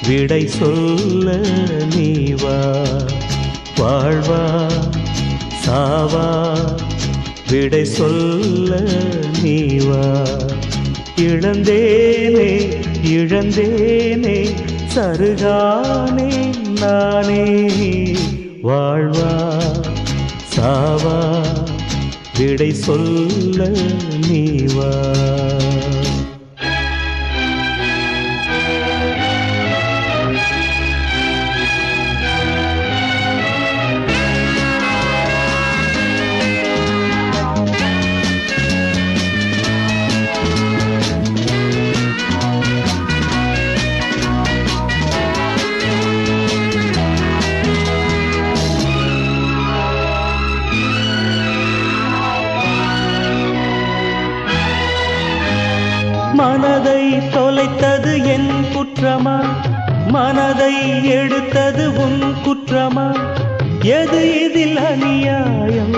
விடை சொல்ல நீ வா வாழ்வா சாவா விடை சொல்ல நீ வா இழந்தேனே இழந்தேனே சருகானே நானே வாழ்வா சாவா விடை சொல்ல நீ வா மனதை தொலைத்தது என் குற்றமா மனதை எடுத்தது உன் குற்றமா எது இதில் அநியாயம்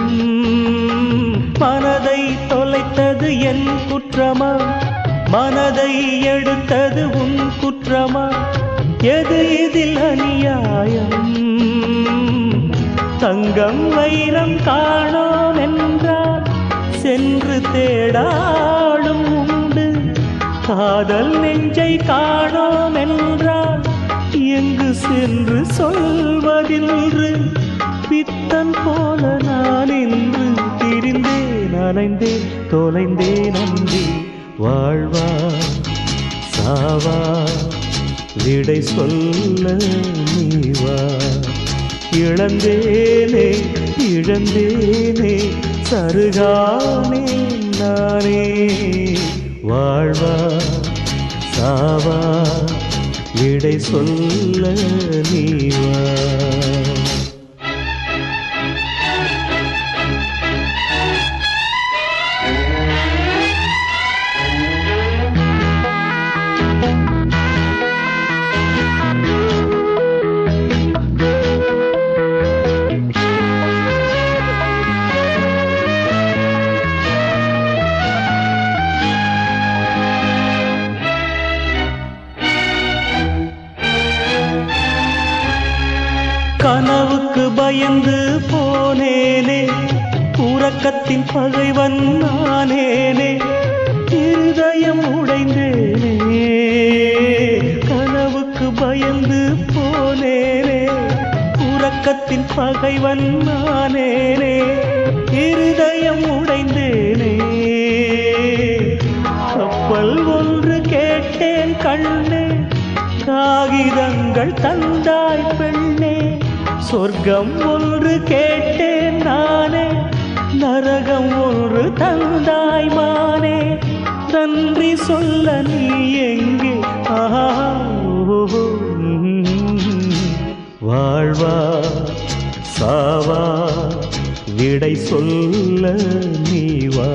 மனதை தொலைத்தது என் குற்றமா மனதை எடுத்தது உன் குற்றமா எது இதில் அநியாயம் தங்கம் வைரம் காணோம் என்றால் சென்று தேடாடும் உண்டு காதல் நெஞ்சை காணோம் என்றால் எங்கு சென்று சொல்வதின்று பித்தன் போல நான் இன்று திரிந்தேன் அலைந்தேன் தொலைந்தேன் அன்றி வாழ்வா சாவா விடை சொல்ல நீ வா இழந்தேனே இழந்தேனே சருகானே நானே வாழ்வா சாவா விடை சொல்ல நீ வா கனவுக்கு பயந்து போனேனே உறக்கத்தின் பகைவன் நானேனே இருதயம் உடைந்தேனே கனவுக்கு பயந்து போனேனே உறக்கத்தின் பகைவன் நானேனே இருதயம் உடைந்தேனே கப்பல் ஒன்று கேட்டேன் கண்ணே காகிதங்கள் தந்தாய் பெண்ணே சொர்க்கம் ஒன்று கேட்டேன் நானே நரகம் ஒன்று தந்தாய் மானே நன்றி சொல்ல நீ எங்கே ஆஹா ஓஹோ, ம். வாழ்வா சாவா விடை சொல்ல நீ வா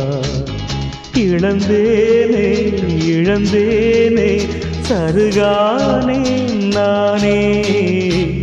இழந்தேனே இழந்தேனே சருகானே நானே